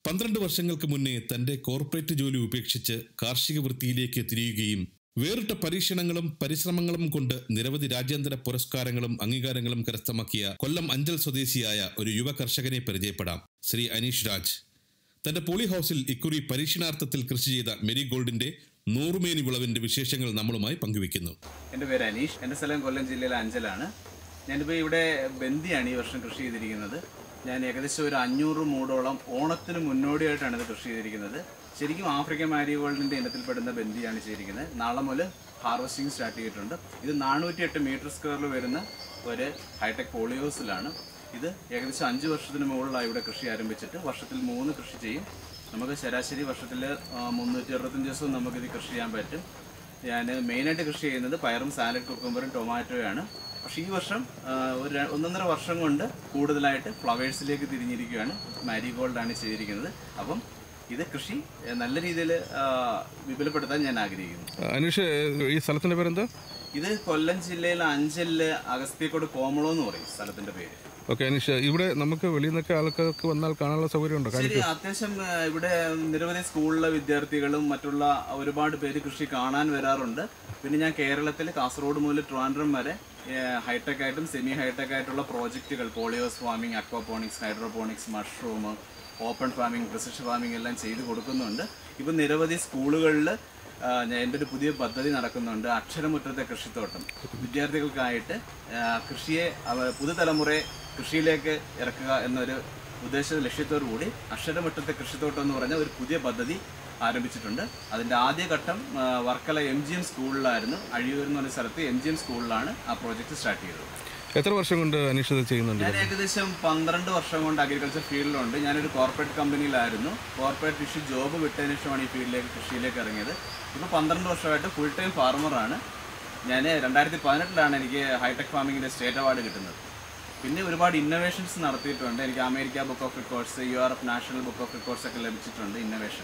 പന്ത്രണ്ട് വർഷങ്ങൾക്ക് മുന്നേ തന്റെ കോർപ്പറേറ്റ് ജോലി ഉപേക്ഷിച്ച് കാർഷിക വൃത്തിയിലേക്ക് തിരിയുകയും വേറിട്ട പരീക്ഷണങ്ങളും പരിശ്രമങ്ങളും കൊണ്ട് നിരവധി രാജ്യാന്തര പുരസ്കാരങ്ങളും അംഗീകാരങ്ങളും കരസ്ഥമാക്കിയ കൊല്ലം അഞ്ചൽ സ്വദേശിയായ ഒരു യുവ കർഷകനെ പരിചയപ്പെടാം ശ്രീ അനീഷ് രാജ് തന്റെ പോളി ഹൗസിൽ ഇക്കുറി പരീക്ഷണാർത്ഥത്തിൽ കൃഷി ചെയ്ത മെരി ഗോൾഡിന്റെ നൂറുമേനി വിളവിന്റെ വിശേഷങ്ങൾ നമ്മളുമായി പങ്കുവെക്കുന്നു എൻ്റെ പേര് അനീഷ് എൻ്റെ സ്ഥലം കൊല്ലം ജില്ലയിലെ അഞ്ചലാണ് ഞാനിപ്പോൾ ഇവിടെ ബന്ദിയാണ് ഈ വർഷം കൃഷി ചെയ്തിരിക്കുന്നത് ഞാൻ ഏകദേശം ഒരു അഞ്ഞൂറ് മൂടോളം ഓണത്തിന് മുന്നോടിയായിട്ടാണ് ഇത് കൃഷി ചെയ്തിരിക്കുന്നത് ശരിക്കും ആഫ്രിക്കൻ മാരിഗോൾഡിൻ്റെ ഇനത്തിൽപ്പെടുന്ന ബന്ദിയാണ് ചെയ്തിരിക്കുന്നത് നാളെ മുതൽ ഹാർവസ്റ്റിംഗ് സ്റ്റാർട്ട് ചെയ്തിട്ടുണ്ട് ഇത് നാനൂറ്റി എട്ട് മീറ്റർ സ്ക്വയറിൽ വരുന്ന ഒരു ഹൈടെക് പോളിയോസിലാണ് ഇത് ഏകദേശം അഞ്ച് വർഷത്തിന് മുകളിലായി ഇവിടെ കൃഷി ആരംഭിച്ചിട്ട് വർഷത്തിൽ മൂന്ന് കൃഷി ചെയ്യും നമുക്ക് ശരാശരി വർഷത്തിൽ മുന്നൂറ്റി അറുപത്തഞ്ച് ദിവസവും നമുക്കിത് കൃഷി ചെയ്യാൻ പറ്റും ഞാൻ മെയിനായിട്ട് കൃഷി ചെയ്യുന്നത് പയറും സാലഡ് കുക്കുംബറും ടൊമാറ്റോയാണ് പക്ഷേ ഈ വർഷം ആ, ഒരു ര- ഒന്നൊന്നര വർഷം കൊണ്ട് കൂടുതലായിട്ട് ഫ്ലവേഴ്സിലേക്ക് തിരിഞ്ഞിരിക്കുകയാണ് മാരിഗോൾഡാണ് ചെയ്തിരിക്കുന്നത് അപ്പം ഇത് കൃഷി ആ, നല്ല രീതിയിൽ വിപുലപ്പെടുത്താൻ ഞാൻ ആഗ്രഹിക്കുന്നു അനീഷ് ഈ സ്ഥലത്തിന്റെ പേരെന്താ ഇത് കൊല്ലം ജില്ലയിലെ അഞ്ചലിലെ അഗസ്ത്യക്കോട് കോമളോ എന്ന് പറയും സ്ഥലത്തിന്റെ പേര് ഓക്കെ അനീഷ് ഇവിടെ നമുക്ക് വെളിയിൽ നിന്നൊക്കെ ആൾക്കാർക്ക് വന്നാൽ കാണാനുള്ള സൗകര്യമുണ്ടോ ശരി അത്യാവശ്യം ആ, ഇവിടെ നിരവധി സ്കൂളിലെ വിദ്യാർത്ഥികളും മറ്റുള്ള ഒരുപാട് പേര് കൃഷി കാണാൻ വരാറുണ്ട് പിന്നെ ഞാൻ കേരളത്തിൽ കാസർഗോഡ് മുതൽ ട്രിവാൻഡ്രം വരെ ഹൈടെക് ആയിട്ടും സെമി ഹൈടെക് ആയിട്ടുള്ള പ്രോജക്റ്റുകൾ polyhouse farming aquaponics hydroponics mushroom open farming precision farming എല്ലാം ചെയ്ത് കൊടുക്കുന്നുണ്ട് ഇപ്പം നിരവധി സ്കൂളുകളിൽ ഞാൻ എൻ്റെ ഒരു പുതിയ പദ്ധതി നടക്കുന്നുണ്ട് അക്ഷരമുറ്റത്തെ കൃഷിത്തോട്ടം വിദ്യാർത്ഥികൾക്കായിട്ട് ആ, കൃഷിയെ അവ- പുതുതലമുറയെ കൃഷിയിലേക്ക് ഇറക്കുക എന്നൊരു ഉദ്ദേശ ലക്ഷ്യത്തോടു കൂടി അക്ഷരമുറ്റത്തെ കൃഷിത്തോട്ടം എന്ന് പറഞ്ഞ ഒരു പുതിയ പദ്ധതി ആരംഭിച്ചിട്ടുണ്ട് അതിൻ്റെ ആദ്യഘട്ടം ആ, വർക്കല എം ജി എം സ്കൂളിലായിരുന്നു അഴിയൂർ എന്ന് പറഞ്ഞ സ്ഥലത്ത് എം ജി എം സ്കൂളിലാണ് ആ പ്രോജക്റ്റ് സ്റ്റാർട്ട് ചെയ്തത് എത്ര വർഷം കൊണ്ട് അനീഷ് ഇത് ചെയ്യുന്നുണ്ട് ഞാൻ ഏകദേശം പന്ത്രണ്ട് വർഷം കൊണ്ട് അഗ്രികൾച്ചർ ഫീൽഡിലുണ്ട് ഞാനൊരു കോർപ്പറേറ്റ് കമ്പനിയിലായിരുന്നു കോർപ്പറേറ്റ് കൃഷി ജോബ് വിട്ടതിന് ശേഷമാണ് ഈ ഫീൽഡിലേക്ക് കൃഷിയിലേക്ക് ഇറങ്ങിയത് ഇപ്പോൾ പന്ത്രണ്ട് വർഷമായിട്ട് ഫുൾ ടൈം ഫാർമറാണ് ഞാൻ രണ്ടായിരത്തി പതിനെട്ടിലാണ് എനിക്ക് ഹൈടെക് ഫാമിങ്ങിൻ്റെ സ്റ്റേറ്റ് അവാർഡ് കിട്ടുന്നത് പിന്നെ ഒരുപാട് ഇന്നോവേഷൻസ് നടത്തിയിട്ടുണ്ട് എനിക്ക് America book of records U R F national book of records ഒക്കെ ലഭിച്ചിട്ടുണ്ട് ഇന്നോവേഷൻ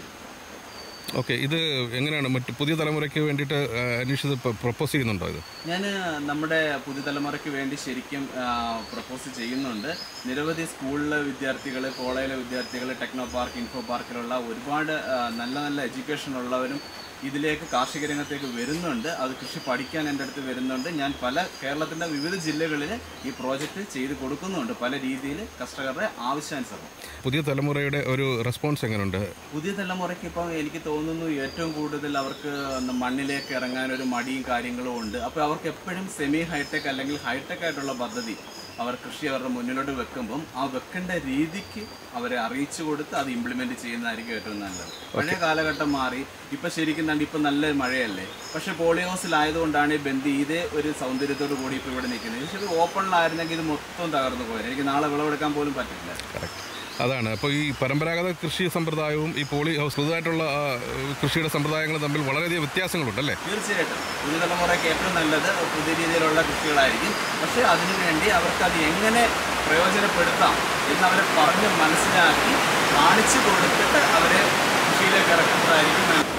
ഓക്കെ ഇത് എങ്ങനെയാണ് മറ്റ് പുതിയ തലമുറയ്ക്ക് വേണ്ടിയിട്ട് ആ, അനീഷ് ഇത് പ്രപ്പോസ് ചെയ്യുന്നുണ്ടോ ഇത് ഞാൻ നമ്മുടെ പുതുതലമുറയ്ക്ക് വേണ്ടി ശരിക്കും പ്രപ്പോസ് ചെയ്യുന്നുണ്ട് നിരവധി സ്കൂളിലെ വിദ്യാർത്ഥികൾ കോളേജിലെ വിദ്യാർത്ഥികൾ ടെക്നോ പാർക്ക് ഇൻഫോ പാർക്കിലുള്ള ഒരുപാട് ആ, നല്ല നല്ല എഡ്യൂക്കേഷൻ ഉള്ളവരും ഇതിലേക്ക് കാർഷിക രംഗത്തേക്ക് വരുന്നുണ്ട് അത് കൃഷി പഠിക്കാൻ എൻ്റെ അടുത്ത് വരുന്നുണ്ട് ഞാൻ പല കേരളത്തിൻ്റെ വിവിധ ജില്ലകളിൽ ഈ പ്രോജക്റ്റ് ചെയ്ത് കൊടുക്കുന്നുണ്ട് പല രീതിയിൽ കർഷകരുടെ ആവശ്യാനുസരണം പുതിയ തലമുറയുടെ ഒരു റെസ്പോൺസ് എങ്ങനെയുണ്ട് പുതിയ തലമുറയ്ക്ക് ഇപ്പം എനിക്ക് തോന്നുന്നു ഏറ്റവും കൂടുതൽ അവർക്ക് മണ്ണിലേക്ക് ഇറങ്ങാൻ ഒരു മടിയും കാര്യങ്ങളും ഉണ്ട് അപ്പോൾ അവർക്ക് എപ്പോഴും സെമി ഹൈടെക് അല്ലെങ്കിൽ ഹൈടെക് ആയിട്ടുള്ള പദ്ധതി അവർ കൃഷി അവരുടെ മുന്നിലോട്ട് വെക്കുമ്പം ആ വെക്കേണ്ട രീതിക്ക് അവരെ അറിയിച്ചു കൊടുത്ത് അത് ഇംപ്ലിമെന്റ് ചെയ്യുന്നതായിരിക്കും ഏറ്റവും നല്ലത് പഴയ കാലഘട്ടം മാറി ഇപ്പം ശരിക്കും കണ്ട് ഇപ്പം നല്ല മഴയല്ലേ പക്ഷെ പോളിയോസിലായതുകൊണ്ടാണ് ഈ ബന്ദി ഇതേ ഒരു സൗന്ദര്യത്തോടു കൂടി ഇപ്പോൾ ഇവിടെ നിൽക്കുന്നത് പക്ഷേ ഓപ്പണിലായിരുന്നെങ്കിൽ ഇത് മൊത്തം തകർന്നു പോയത് എനിക്ക് നാളെ വിളവെടുക്കാൻ പോലും പറ്റില്ല കറക്റ്റ് അതാണ് അപ്പോൾ ഈ പരമ്പരാഗത കൃഷി സമ്പ്രദായവും ഈ പോളി ഹൗസ് പുതുതായിട്ടുള്ള ആ, കൃഷിയുടെ സമ്പ്രദായങ്ങളും തമ്മിൽ വളരെയധികം വ്യത്യാസങ്ങളുണ്ടല്ലേ തീർച്ചയായിട്ടും പുതുതലമുറയ്ക്ക് ഏറ്റവും നല്ലത് പുതിയ രീതിയിലുള്ള കൃഷികളായിരിക്കും പക്ഷേ അതിനുവേണ്ടി അവർക്ക് അത് എങ്ങനെ പ്രയോജനപ്പെടുത്താം എന്നവരെ പറഞ്ഞ് മനസ്സിലാക്കി കാണിച്ചു കൊടുത്തിട്ട് അവരെ കൃഷിയിലേക്ക് ഇറക്കുന്നതായിരിക്കും നല്ലത്.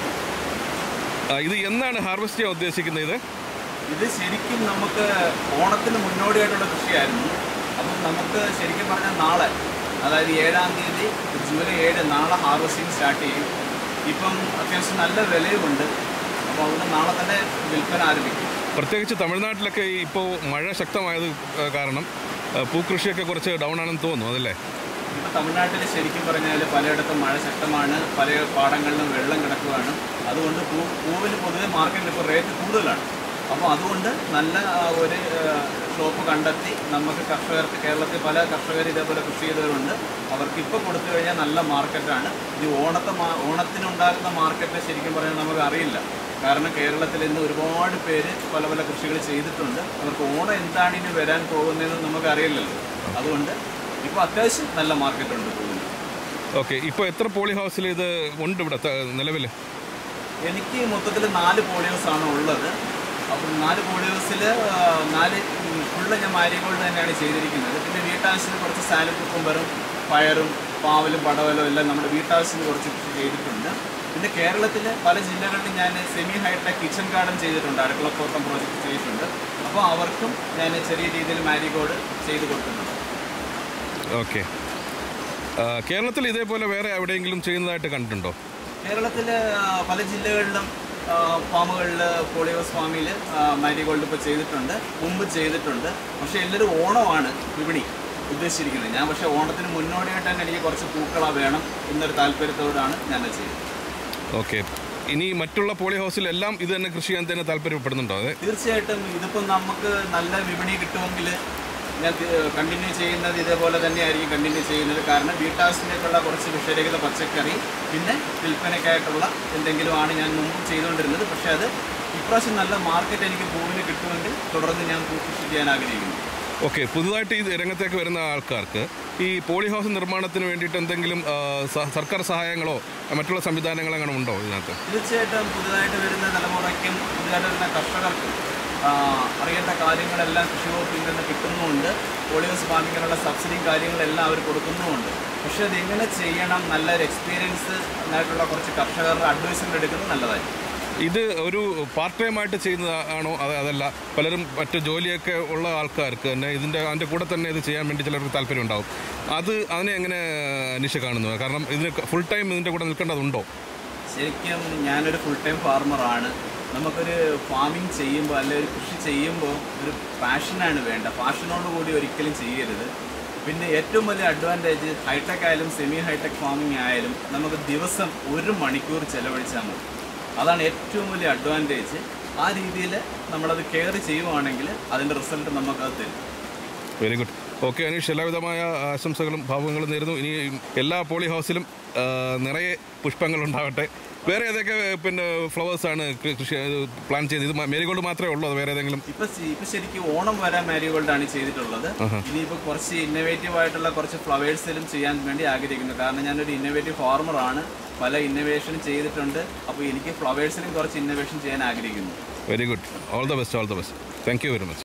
ആ, ഇത് എന്നാണ് ഹാർവെസ്റ്റ് ചെയ്യാൻ ഉദ്ദേശിക്കുന്നത് ഇത് ഇത് ശരിക്കും നമുക്ക് ഓണത്തിന് മുന്നോടിയായിട്ടുള്ള കൃഷിയായിരുന്നു അപ്പം നമുക്ക് ശരിക്കും പറഞ്ഞാൽ നാളെ അതായത് ഏഴാം തീയതി ജൂലൈ ഏഴ് നാളെ ഹാർവസ്റ്റിംഗ് സ്റ്റാർട്ട് ചെയ്യും ഇപ്പം അത്യാവശ്യം നല്ല വിലയുമുണ്ട് അപ്പോൾ അതുകൊണ്ട് നാളെ തന്നെ വിൽപ്പന ആരംഭിക്കും പ്രത്യേകിച്ച് തമിഴ്നാട്ടിലൊക്കെ ഇപ്പോൾ മഴ ശക്തമായത് ആ, കാരണം ആ, പൂക്കൃഷിയൊക്കെ കുറച്ച് ഡൗൺ ആണെന്ന് തോന്നുന്നു അതല്ലേ ഇപ്പൊ തമിഴ്നാട്ടിൽ ശരിക്കും പറഞ്ഞാൽ പലയിടത്തും മഴ ശക്തമാണ് പല പാടങ്ങളിലും വെള്ളം കിടക്കുകയാണ് അതുകൊണ്ട് പൂ പൂവിന് പൊതുവെ മാർക്കറ്റിൽ ഇപ്പോൾ റേറ്റ് കൂടുതലാണ് അപ്പോൾ അതുകൊണ്ട് നല്ല ആ, ഒരു ഷോപ്പ് കണ്ടെത്തി നമുക്ക് കർഷകർക്ക് കേരളത്തിൽ പല കർഷകർ ഇതേപോലെ കൃഷി ചെയ്തവരുണ്ട് അവർക്ക് ഇപ്പോൾ കൊടുത്തു കഴിഞ്ഞാൽ നല്ല മാർക്കറ്റാണ് ഈ ഓണത്തെ മാ- ഓണത്തിനുണ്ടാകുന്ന മാർക്കറ്റ് ശരിക്കും പറഞ്ഞാൽ നമുക്ക് അറിയില്ല കാരണം കേരളത്തിൽ ഇന്ന് ഒരുപാട് പേര് പല പല കൃഷികൾ ചെയ്തിട്ടുണ്ട് അവർക്ക് ഓണം എന്താണ് ഇനി വരാൻ പോകുന്നതെന്ന് നമുക്ക് അറിയില്ലല്ലോ അതുകൊണ്ട് ഇപ്പോൾ അത്യാവശ്യം നല്ല മാർക്കറ്റ് ഉണ്ട് പൂവിന് ഓക്കെ ഇപ്പോൾ എത്ര പോളി ഹൗസിൽ ഇത് ഉണ്ട് ഇവിടെ നിലവിൽ എനിക്ക് മൊത്തത്തിൽ നാല് പോളിയോസ് ആണ് ഉള്ളത് അപ്പം നാല് പോളിയോസിൽ നാല് ഫുള്ള് ഞാൻ മാരിഗോൾഡ് തന്നെയാണ് ചെയ്തിരിക്കുന്നത് പിന്നെ വീട്ടാവശ്യത്തിന് കുറച്ച് സാലഡ് കുക്കുംബറും പയറും പാവലും പടവലും എല്ലാം നമ്മുടെ വീട്ടാവശ്യത്തിന് കുറച്ച് കൃഷി ചെയ്തിട്ടുണ്ട് പിന്നെ കേരളത്തിലെ പല ജില്ലകളിലും ഞാൻ സെമി ഹൈടെക് കിച്ചൺ ഗാർഡൻ ചെയ്തിട്ടുണ്ട് അടുക്കളത്തോട്ടം പ്രോജക്റ്റ് ചെയ്തിട്ടുണ്ട് അപ്പോൾ അവർക്കും ഞാൻ ചെറിയ രീതിയിൽ മാരിഗോൾഡ് ചെയ്ത് കൊടുക്കുന്നുണ്ട് ഓക്കെ ആ, കേരളത്തിൽ ഇതേപോലെ വേറെ എവിടെയെങ്കിലും ചെയ്യുന്നതായിട്ട് കണ്ടിട്ടുണ്ടോ കേരളത്തിൽ പല ജില്ലകളിലും ഫാമുകളിൽ പോളിയോസ് ഫാമിൽ മാരിഗോൾഡ് ഇപ്പോൾ ചെയ്തിട്ടുണ്ട് മുമ്പ് ചെയ്തിട്ടുണ്ട് പക്ഷേ എല്ലാവരും ഓണമാണ് വിപണി ഉദ്ദേശിച്ചിരിക്കുന്നത് ഞാൻ പക്ഷേ ഓണത്തിന് മുന്നോടിയായിട്ട് തന്നെ എനിക്ക് കുറച്ച് പൂക്കള വേണം എന്നൊരു താല്പര്യത്തോടാണ് ഞാനത് ചെയ്തത് ഓക്കെ ഇനി മറ്റുള്ള പോളി ഹൗസിലെല്ലാം ഇത് തന്നെ കൃഷി ചെയ്യാൻ തന്നെ താല്പര്യപ്പെടുന്നുണ്ടോ അതെ തീർച്ചയായിട്ടും ഇതിപ്പോൾ നമുക്ക് നല്ല വിപണി കിട്ടുമെങ്കിൽ ഞാൻ കണ്ടിന്യൂ ചെയ്യുന്നത് ഇതേപോലെ തന്നെയായിരിക്കും കണ്ടിന്യൂ ചെയ്യുന്നത് കാരണം വീട്ടാവശ്യത്തിലേക്കുള്ള കുറച്ച് വിഷരഹിത പച്ചക്കറി പിന്നെ വിൽപ്പനയ്ക്കായിട്ടുള്ള എന്തെങ്കിലുമാണ് ഞാൻ മുമ്പ് ചെയ്തുകൊണ്ടിരുന്നത് പക്ഷേ അത് ഇപ്രാവശ്യം നല്ല മാർക്കറ്റ് എനിക്ക് പൂവിന് കിട്ടുമെങ്കിൽ തുടർന്ന് ഞാൻ പൂ കൃഷി ചെയ്യാൻ ആഗ്രഹിക്കുന്നു ഓക്കെ പുതുതായിട്ട് ഈ രംഗത്തേക്ക് വരുന്ന ആൾക്കാർക്ക് ഈ പോളി ഹൗസ് നിർമ്മാണത്തിന് വേണ്ടിയിട്ട് എന്തെങ്കിലും ആ, സ- സർക്കാർ സഹായങ്ങളോ മറ്റുള്ള സംവിധാനങ്ങളോ അങ്ങനെ ഉണ്ടോ ഇതിനകത്ത് തീർച്ചയായിട്ടും പുതുതായിട്ട് വരുന്ന തലമുറയ്ക്കും പുതുതായിട്ട് വരുന്ന കർഷകർക്കും ആ, അറിയേണ്ട കാര്യങ്ങളെല്ലാം കൃഷി വകുപ്പിൽ നിന്ന് കിട്ടുന്നുമുണ്ട് പോളിയോസ് ഫാമിങ്ങിനുള്ള സബ്സിഡിയും കാര്യങ്ങളെല്ലാം അവർ കൊടുക്കുന്നുമുണ്ട് പക്ഷേ അത് എങ്ങനെ ചെയ്യണം നല്ലൊരു എക്സ്പീരിയൻസ് ആയിട്ടുള്ള കുറച്ച് കർഷകരുടെ അഡ്വൈസുകൾ എടുക്കുന്നത് നല്ലതായിരിക്കും ഇത് ഒരു പാർട്ട് ടൈം ആയിട്ട് ചെയ്യുന്നതാണോ അത് അതല്ല പലരും മറ്റ് ജോലിയൊക്കെ ഉള്ള ആൾക്കാർക്ക് തന്നെ ഇതിൻ്റെ അതിൻ്റെ കൂടെ തന്നെ ഇത് ചെയ്യാൻ വേണ്ടി ചിലർക്ക് താല്പര്യം ഉണ്ടാവും അത് അതിനെ എങ്ങനെ അനീഷ കാണുന്നു കാരണം ഇതിന് ഫുൾ ടൈം ഇതിൻ്റെ കൂടെ നിൽക്കേണ്ടതുണ്ടോ ശരിക്കും ഞാനൊരു ഫുൾ ടൈം ഫാർമറാണ് നമുക്കൊരു ഫാമിംഗ് ചെയ്യുമ്പോൾ അല്ലെങ്കിൽ ഒരു കൃഷി ചെയ്യുമ്പോൾ ഒരു പാഷനാണ് വേണ്ട പാഷനോട് കൂടി ഒരിക്കലും ചെയ്യരുത് പിന്നെ ഏറ്റവും വലിയ അഡ്വാൻറ്റേജ് ഹൈടെക് ആയാലും സെമി ഹൈടെക് ഫാമിംഗ് ആയാലും നമുക്ക് ദിവസം ഒരു മണിക്കൂർ ചെലവഴിച്ചാൽ മതി അതാണ് ഏറ്റവും വലിയ അഡ്വാൻറ്റേജ് ആ രീതിയിൽ നമ്മളത് കെയർ ചെയ്യുവാണെങ്കിൽ അതിൻ്റെ റിസൾട്ട് നമുക്കത് തരും വെരി ഗുഡ് ഓക്കെ അനീഷ് എല്ലാവിധമായ ആശംസകളും ഭാവങ്ങളും നേരുന്നു ഇനി എല്ലാ പോളി ഹൗസിലും ആ, നിറയെ പുഷ്പങ്ങൾ ഉണ്ടാവട്ടെ വേറെ ഏതൊക്കെ പിന്നെ ഫ്ലവേഴ്സാണ് കൃഷി പ്ലാൻ ചെയ്തത് ഇത് മേരിഗോൾഡ് മാത്രമേ ഉള്ളൂ അത് വേറെ ഏതെങ്കിലും ഇപ്പൊ ശ- ഇപ്പൊ ശരിക്കും ഓണം വരാൻ മാരിഗോൾഡ് ആണ് ചെയ്തിട്ടുള്ളത് ഇനിയിപ്പോ കുറച്ച് ഇന്നോവേറ്റീവ് ആയിട്ടുള്ള കുറച്ച് ഫ്ലവേഴ്സിലും ചെയ്യാൻ വേണ്ടി ആഗ്രഹിക്കുന്നു കാരണം ഞാനൊരു ഇന്നോവേറ്റീവ് ഫാർമർ ആണ് പല ഇന്നോവേഷനും ചെയ്തിട്ടുണ്ട് അപ്പോൾ എനിക്ക് ഫ്ലവേഴ്സിലും കുറച്ച് ഇന്നോവേഷൻ ചെയ്യാൻ ആഗ്രഹിക്കുന്നു very good all the best all the best thank you very much